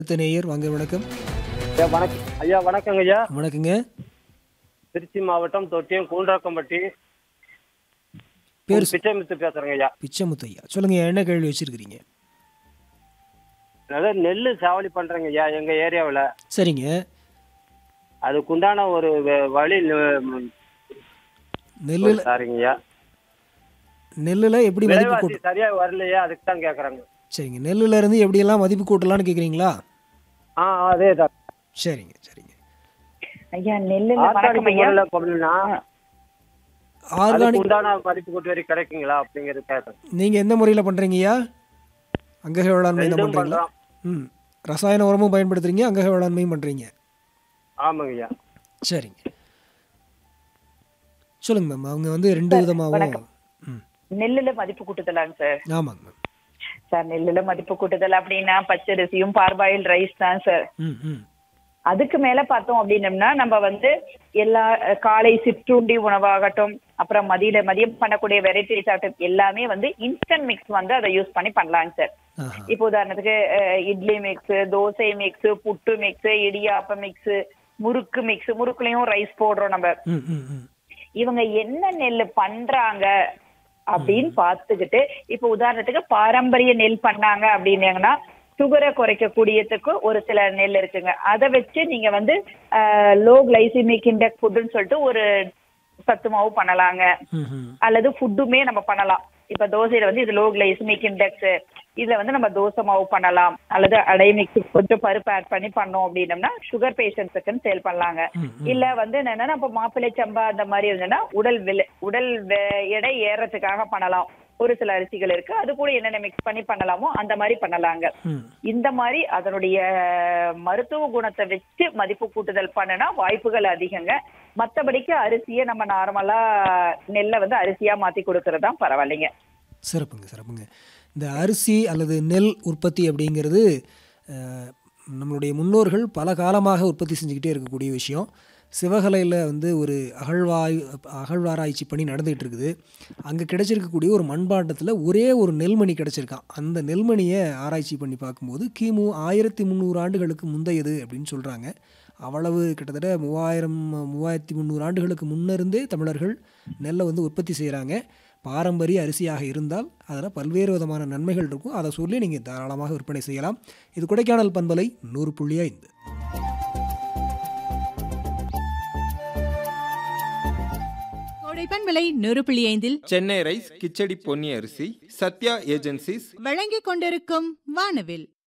அடுத்த நேயர் வாங்க வணக்கம் ஐயா வணக்கம் ஐயா வணக்கங்க ஐயா வணக்கங்க திருச்சி மாவட்டம் தொட்டியம் கூண்டாக்கம்பட்டி பேர் பிச்சைமுத்து பேசுறேங்க ஐயா பிச்சமுத்து ஐயா சொல்லுங்க என்ன கேள்வி வச்சிருக்கிறீங்க அதாவது நெல் சாவடி பண்றேங்க ஐயா எங்க ஏரியாவில் சரிங்க அதுக்குண்டான ஒரு வ- வழி நெல்லில் சாரிங்க ஐயா நெல்லில் எப்படி மதிப்பு விலைவாசி கூட்டு சரியா வரலையே அதுக்கு தான் கேட்குறாங்க சரிங்க நெல்லுல இருந்து எப்படியெல்லாம் மதிப்பு கூட்டலாம்னு கேட்குறீங்களா ஆ அதே தான் சரிங்க சரிங்க ஐயா நெல்லுல வணக்கம் ஆர்கானிக் ஐயா முறையில் பண்ணா அதுக்கு ஆர்கானிக் உண்டான மதிப்பு கூட்டு வரி கிடைக்குங்களா அப்படிங்கிறது கேட்குறேன் நீங்கள் எந்த முறையில் பண்ணுறீங்கய்யா அங்கக வேளாண்மை தான் ரெண்டும் பண்ணுறீங்களா பண்றோம் ம் ரசாயன உரமும் பயன்படுத்துறீங்க அங்கக வேளாண்மையும் பண்ணுறீங்க ஆமாங்க ஐயா சரிங்க சொல்லுங்க மேம் அவங்க வந்து ரெண்டு விதமாகவும் வணக்கம். ம் நெல்லுல மதிப்பு கூட்டுதலாங்க சார் ஆமாங்க மேம் சார் நெல்லுல மதிப்பு கூட்டுதல் அப்படின்னா பச்சரிசியும் பார்பாயில் ரைஸ் தான் சார் ம் ம் அதுக்கு மேல பார்த்தோம் அப்படின்னம்னா நம்ம வந்து எல்லா அஹ், காலை சிற்றுண்டி உணவாகட்டும் அப்புறம் மதியில மதியம் பண்ணக்கூடிய வெரைட்டிஸ் ஆகட்டும் எல்லாமே வந்து இன்ஸ்டன்ட் மிக்ஸ் வந்து அதை யூஸ் பண்ணி பண்ணலாங்க சார் ஆஹா இப்போ உதாரணத்துக்கு அஹ், idli mix dosa mix puttu mix இடியாப்ப மிக்ஸ் முறுக்கு மிக்ஸ் முறுக்குலயும் ரைஸ் போடுறோம் நம்ம ம் ம் ம் இவங்க என்ன நெல் பண்றாங்க அப்படின்னு பார்த்துக்கிட்டு இப்ப உதாரணத்துக்கு பாரம்பரிய நெல் பண்ணாங்க அப்படின்னீங்கன்னா சுகரை குறைக்கக்கூடியதுக்கு ஒரு சில நெல் இருக்குங்க அதை வச்சு நீங்க வந்து லோ கிளைசிமிக் இண்டெக்ஸ் ஃபுட்டுன்னு சொல்லிட்டு ஒரு சத்து மாவு பண்ணலாங்க ம் ம் அல்லது ஃபுட்டுமே நம்ம பண்ணலாம் இப்ப தோசையில வந்து இது லோ கிளைசிமிக் இண்டெக்ஸ் இதுல வந்து நம்ம தோசை மாவு பண்ணலாம் அல்லது அடை மிக்ஸ் கொஞ்சம் பருப்பு ஆட் பண்ணி பண்ணோம் அப்படின்னம்னா சுகர் பேஷண்ட்ஸுக்குன்னு சேல் பண்ணலாங்க ம், இல்ல வந்து என்னன்னா நம்ம மாப்பிள்ளை சம்பா அந்த மாதிரி இருந்ததுன்னா உடல் விலை உடல் வே- எடை ஏறதுக்காக பண்ணலாம் ஒரு சில அரிசிகள் இருக்கு அது கூட என்னென்ன மிக்ஸ் பண்ணி பண்ணலாமோ அந்த மாதிரி பண்ணலாங்க ம் இந்த மாதிரி அதனுடைய மருத்துவ குணத்தை வச்சு மதிப்பு கூட்டுதல் பண்ணுனா வாய்ப்புகள் அதிகங்க மத்தபடிக்கு அரிசியை நம்ம நார்மலா நெல்லை வந்து அரிசியா மாத்தி கொடுக்கறது தான் பரவாயில்லைங்க சிறப்புங்க சிறப்புங்க இந்த அரிசி அல்லது நெல் உற்பத்தி அப்படிங்கிறது அஹ், நம்மளுடைய முன்னோர்கள் பல காலமாக உற்பத்தி செஞ்சுக்கிட்டே இருக்கக்கூடிய விஷயம் சிவகலையில் வந்து ஒரு அகழ்வாய் அகழ்வாராய்ச்சி பணி நடந்துகிட்டு இருக்குது அங்கே கிடைச்சிருக்கக்கூடிய ஒரு மண்பாண்டத்தில் ஒரே ஒரு நெல்மணி கிடைச்சிருக்கான் அந்த நெல்மணியை ஆராய்ச்சி பண்ணி பார்க்கும்போது கிமு ஆயிரத்தி முந்நூறு ஆண்டுகளுக்கு முந்தையது அப்படின்னு சொல்கிறாங்க அவ்வளவு கிட்டத்தட்ட மூவாயிரம் மூவாயிரத்தி முந்நூறு ஆண்டுகளுக்கு முன்னிருந்தே தமிழர்கள் நெல்லை வந்து உற்பத்தி செய்கிறாங்க பாரம்பரிய அரிசியாக இருந்தால் அதில் பல்வேறு விதமான நன்மைகள் இருக்கும் அதை சொல்லி நீங்கள் தாராளமாக விற்பனை செய்யலாம் இது கொடைக்கானல் பண்பலை நூறு புள்ளி ஐந்து கோடைப்பன் விலை நூறு புள்ளி ஐந்தில் சென்னை ரைஸ் கிச்சடி பொன்னி அரிசி சத்யா ஏஜென்சிஸ் வழங்கிக் கொண்டிருக்கும் வானவில்